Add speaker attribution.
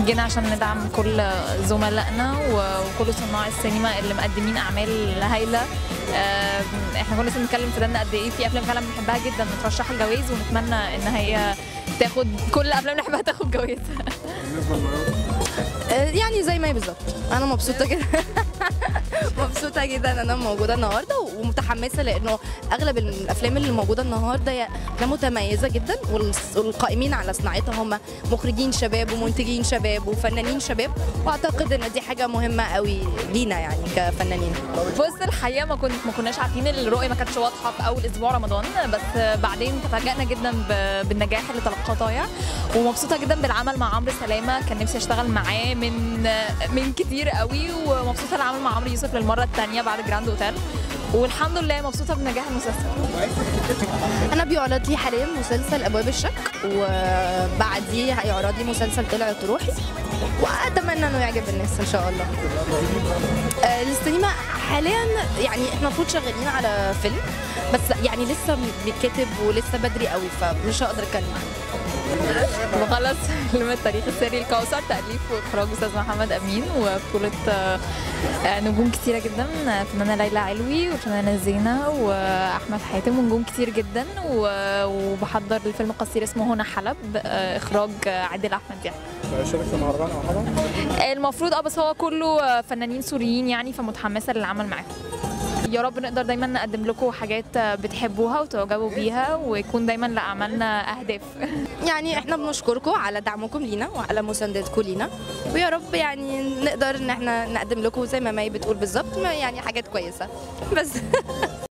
Speaker 1: جينا عشان ندعم كل زملائنا و- وكل صناع السينما اللي مقدمين اعمال هايله آه، احنا كنا لسه بنتكلم في ده قد ايه في افلام فعلا بنحبها جدا مترشحه الجوائز ونتمنى ان هي تاخد كل الافلام اللي بنحبها تاخد جوائز
Speaker 2: آه، يعني زي ما هي بالظبط انا مبسوطه جدا مبسوطه جدا ان انا موجوده النهارده ومتحمسه لانه اغلب الافلام اللي موجوده النهارده هي افلام متميزه جدا والس- والقائمين على صناعتها هم مخرجين شباب ومنتجين شباب وفنانين شباب واعتقد ان دي حاجه مهمه قوي لينا يعني كفنانين
Speaker 1: بص الحقيقه ما كنت ما كناش عارفين الرؤيه ما كانتش واضحه في اول اسبوع رمضان بس بعدين تفاجئنا جدا ب- بالنجاح اللي تلقاه طايع ومبسوطه جدا بالعمل مع عمرو سلامه كان نفسي اشتغل معاه من من كتير قوي ومبسوطه العمل مع عمرو يوسف للمره الثانيه بعد جراند اوتيل والحمد لله مبسوطه بنجاح المسلسل
Speaker 2: انا بيعرض لي حاليا مسلسل ابواب الشك وبعديه هيعرض لي مسلسل طلعت روحي واتمنى انه يعجب الناس ان شاء الله آه، السينما حاليا يعني احنا المفروض شغالين على فيلم بس يعني لسه بيتكتب ولسه بدري قوي فمش هقدر اتكلم عنه
Speaker 1: بخلص فيلم التاريخ السري الكوثر تأليف وإخراج أستاذ محمد أمين وبطولة آه، آه، نجوم كتيرة جدا آه، فنانة ليلى علوي وفنانة زينة وأحمد حاتم ونجوم كتير جدا و- وبحضر الفيلم القصير اسمه هنا حلب آه، إخراج آه، عادل أحمد يعني
Speaker 3: شارك في مهرجان او حاجه
Speaker 1: المفروض اه بس هو كله آه، فنانين سوريين يعني فمتحمسة للعمل معاهم يا رب نقدر دايما نقدم لكم حاجات آه، بتحبوها وتعجبوا بيها ويكون دايما لأعمالنا أهداف
Speaker 2: يعني احنا بنشكركم على دعمكم لينا وعلى مساندتكم لينا ويا رب يعني نقدر ان احنا نقدم لكم زي ما مي بتقول بالظبط يعني حاجات كويسه بس